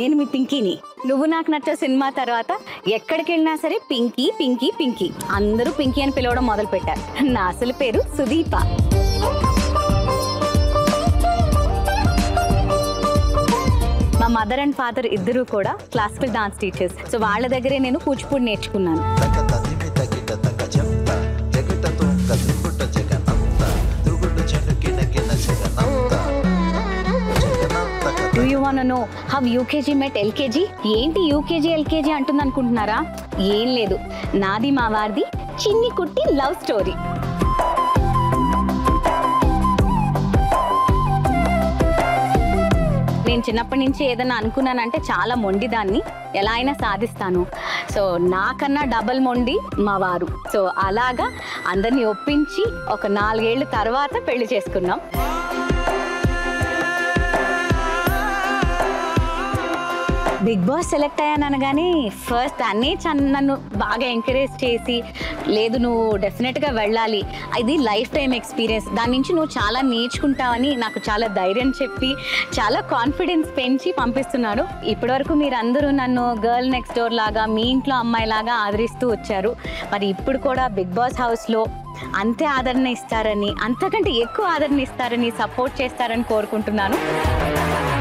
నేను మీ పింకీని నువ్వు నాకు నచ్చే సినిమా తర్వాత ఎక్కడికి వెళ్ళినా సరే పింకీ పింకీ పింకీ అందరూ పింకీ అని పిలవడం మొదలు పెట్టారు నా అసలు పేరు సుదీప మా మదర్ అండ్ ఫాదర్ ఇద్దరు కూడా క్లాసికల్ డాన్స్ టీచర్స్ సో వాళ్ళ దగ్గరే నేను కూచిపూడి నేర్చుకున్నాను తక తదిమి తగిట తక చెప్త జగట తొంక త్రిపుట జగనంత దుగుడు చెనుకిన కిన జగనంత జగనంత do you wanna know have UKG met LKG ఏంటి యూకేజీ ఎల్కేజీ అంటుంది అనుకుంటున్నారా ఏం లేదు నాది మా వారిది చిన్ని కుట్టి లవ్ స్టోరీ నేను చిన్నప్పటి నుంచి ఏదైనా అనుకున్నానంటే చాలా మొండిదాన్ని ఎలా అయినా సాధిస్తాను సో నాకన్నా డబల్ మొండి మా వారు సో అలాగా అందరినీ ఒప్పించి ఒక నాలుగేళ్ల తర్వాత పెళ్లి చేసుకున్నాం బిగ్ బాస్ సెలెక్ట్ అయ్యాను అనగానే ఫస్ట్ అన్నీ చన్- నన్ను బాగా ఎంకరేజ్ చేసి లేదు నువ్వు డెఫినెట్గా వెళ్ళాలి ఇది లైఫ్ టైం ఎక్స్పీరియన్స్ దాని నుంచి నువ్వు చాలా నేర్చుకుంటావని నాకు చాలా ధైర్యం చెప్పి చాలా కాన్ఫిడెన్స్ పెంచి పంపిస్తున్నాడు ఇప్పటివరకు మీరు అందరూ నన్ను గర్ల్ నెక్స్ట్ డోర్ లాగా మీ ఇంట్లో అమ్మాయి లాగా ఆదరిస్తూ వచ్చారు మరి ఇప్పుడు కూడా బిగ్ బాస్ హౌస్లో అంతే ఆదరణ ఇస్తారని అంతకంటే ఎక్కువ ఆదరణ ఇస్తారని సపోర్ట్ చేస్తారని కోరుకుంటున్నాను